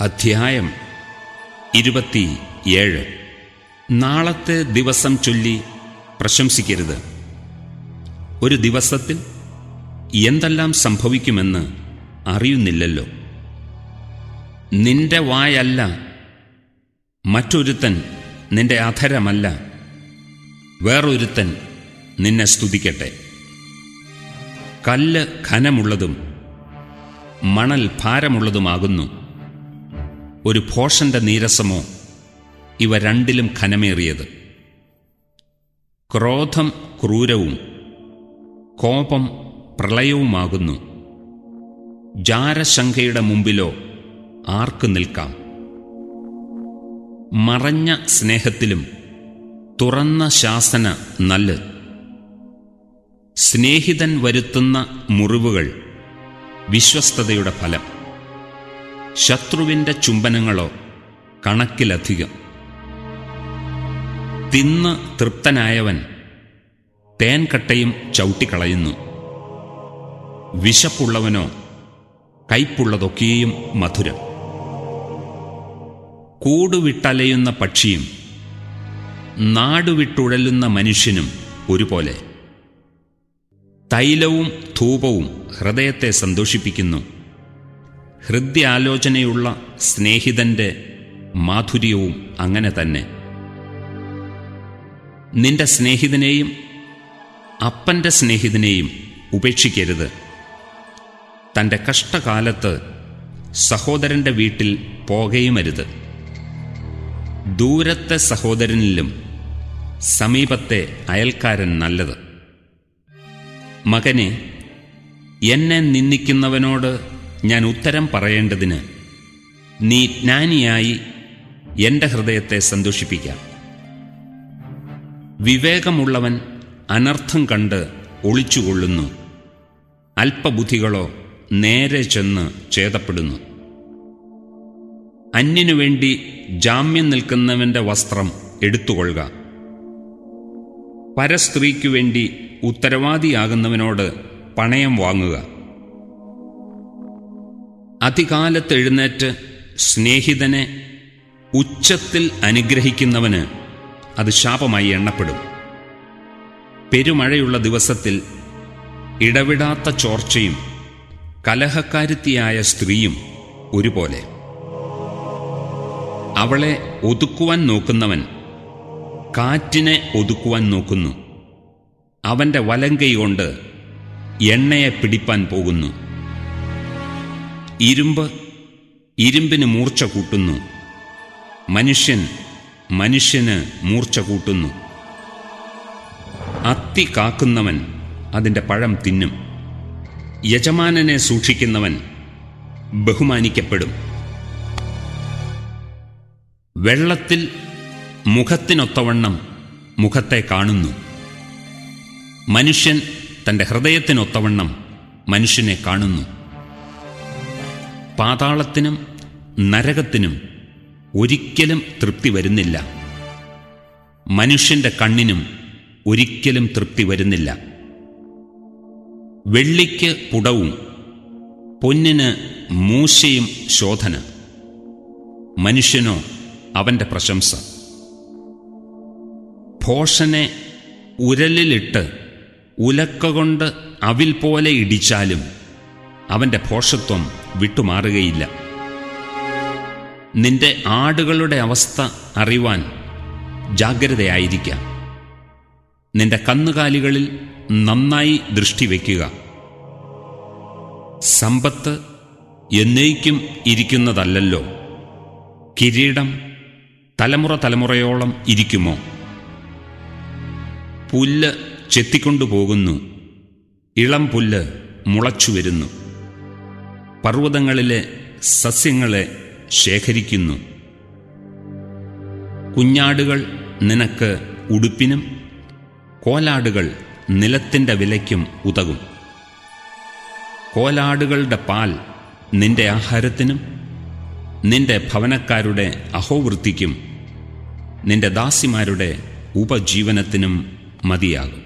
അധ്യായം ഇരുപത്തിയേഴ് നാളത്തെ ദിവസം ചൊല്ലി പ്രശംസിക്കരുത് ഒരു ദിവസത്തിൽ എന്തെല്ലാം സംഭവിക്കുമെന്ന് അറിയുന്നില്ലല്ലോ നിന്റെ വായല്ല മറ്റൊരുത്തൻ നിന്റെ അധരമല്ല വേറൊരുത്തൻ നിന്നെ സ്തുതിക്കട്ടെ കല്ല് ഘനമുള്ളതും മണൽ ഭാരമുള്ളതുമാകുന്നു ഒരു ഭോഷന്റെ നീരസമോ ഇവ രണ്ടിലും ഘനമേറിയത് ക്രോധം ക്രൂരവും കോപം പ്രളയവുമാകുന്നു ജാരശങ്കയുടെ മുമ്പിലോ ആർക്ക് നിൽക്കാം മറഞ്ഞ സ്നേഹത്തിലും തുറന്ന ശാസന നല്ലത് സ്നേഹിതൻ വരുത്തുന്ന മുറിവുകൾ വിശ്വസ്തതയുടെ ഫലം ശത്രുവിൻ്റെ ചുംബനങ്ങളോ കണക്കിലധികം തിന്ന് തൃപ്തനായവൻ തേൻകട്ടയും ചവിട്ടിക്കളയുന്നു വിശപ്പുള്ളവനോ കയ്പുള്ളതൊക്കെയും മധുരം കൂടുവിട്ടലയുന്ന പക്ഷിയും നാടുവിട്ടുഴലുന്ന മനുഷ്യനും ഒരുപോലെ തൈലവും ധൂപവും ഹൃദയത്തെ സന്തോഷിപ്പിക്കുന്നു ഹൃദ്യാലോചനയുള്ള സ്നേഹിതന്റെ മാധുര്യവും അങ്ങനെ തന്നെ നിന്റെ സ്നേഹിതനെയും അപ്പന്റെ സ്നേഹിതനെയും ഉപേക്ഷിക്കരുത് തൻ്റെ കഷ്ടകാലത്ത് സഹോദരന്റെ വീട്ടിൽ പോകയുമരുത് ദൂരത്തെ സഹോദരനിലും സമീപത്തെ അയൽക്കാരൻ നല്ലത് മകനെ എന്നെ നിന്ദിക്കുന്നവനോട് ഞാൻ ഉത്തരം പറയേണ്ടതിന് നീ ജ്ഞാനിയായി എൻ്റെ ഹൃദയത്തെ സന്തോഷിപ്പിക്കാം വിവേകമുള്ളവൻ അനർത്ഥം കണ്ട് ഒളിച്ചുകൊള്ളുന്നു അല്പബുദ്ധികളോ നേരെ ചെന്ന് ഛേദപ്പെടുന്നു അന്യനു വേണ്ടി ജാമ്യം നിൽക്കുന്നവന്റെ വസ്ത്രം എടുത്തുകൊള്ളുക പരസ്ത്രീക്കു വേണ്ടി ഉത്തരവാദിയാകുന്നവനോട് പണയം വാങ്ങുക അധികാലത്ത് എഴുന്നേറ്റ് സ്നേഹിതനെ ഉച്ചത്തിൽ അനുഗ്രഹിക്കുന്നവന് അത് ശാപമായി എണ്ണപ്പെടും പെരുമഴയുള്ള ദിവസത്തിൽ ഇടവിടാത്ത ചോർച്ചയും കലഹക്കാരുത്തിയായ സ്ത്രീയും ഒരുപോലെ അവളെ ഒതുക്കുവാൻ നോക്കുന്നവൻ കാറ്റിനെ ഒതുക്കുവാൻ നോക്കുന്നു അവന്റെ വലങ്കൈ കൊണ്ട് എണ്ണയെ പിടിപ്പാൻ പോകുന്നു ഇരുമ്പ് ഇരുമ്പിന് മൂർച്ച കൂട്ടുന്നു മനുഷ്യൻ മനുഷ്യന് മൂർച്ച കൂട്ടുന്നു അത്തി കാക്കുന്നവൻ അതിൻ്റെ പഴം തിന്നും യജമാനനെ സൂക്ഷിക്കുന്നവൻ ബഹുമാനിക്കപ്പെടും വെള്ളത്തിൽ മുഖത്തിനൊത്തവണ്ണം മുഖത്തെ കാണുന്നു മനുഷ്യൻ തൻ്റെ ഹൃദയത്തിനൊത്തവണ്ണം മനുഷ്യനെ കാണുന്നു പാതാളത്തിനും നരകത്തിനും ഒരിക്കലും തൃപ്തി വരുന്നില്ല മനുഷ്യന്റെ കണ്ണിനും ഒരിക്കലും തൃപ്തി വരുന്നില്ല വെള്ളിക്ക് പുടവും പൊന്നിന് മൂശയും ശോധന മനുഷ്യനോ അവന്റെ പ്രശംസ ഭോഷനെ ഉരലിലിട്ട് ഉലക്ക കൊണ്ട് അവിൽ പോലെ ഇടിച്ചാലും അവന്റെ ഭോഷത്വം വിട്ടുമാറുകയില്ല നിന്റെ ആടുകളുടെ അവസ്ഥ അറിവാൻ ജാഗ്രതയായിരിക്കാം നിന്റെ കന്നുകാലികളിൽ നന്നായി ദൃഷ്ടി വയ്ക്കുക സമ്പത്ത് എന്നേക്കും ഇരിക്കുന്നതല്ലല്ലോ കിരീടം തലമുറ തലമുറയോളം ഇരിക്കുമോ പുല്ല് ചെത്തിക്കൊണ്ടുപോകുന്നു ഇളം പുല്ല് മുളച്ചു വരുന്നു പർവ്വതങ്ങളിലെ സസ്യങ്ങളെ ശേഖരിക്കുന്നു കുഞ്ഞാടുകൾ നിനക്ക് ഉടുപ്പിനും കോലാടുകൾ നിലത്തിൻ്റെ വിലയ്ക്കും ഉതകും കോലാടുകളുടെ പാൽ നിന്റെ ആഹാരത്തിനും നിന്റെ ഭവനക്കാരുടെ അഹോവൃത്തിക്കും നിന്റെ ദാസിമാരുടെ ഉപജീവനത്തിനും മതിയാകും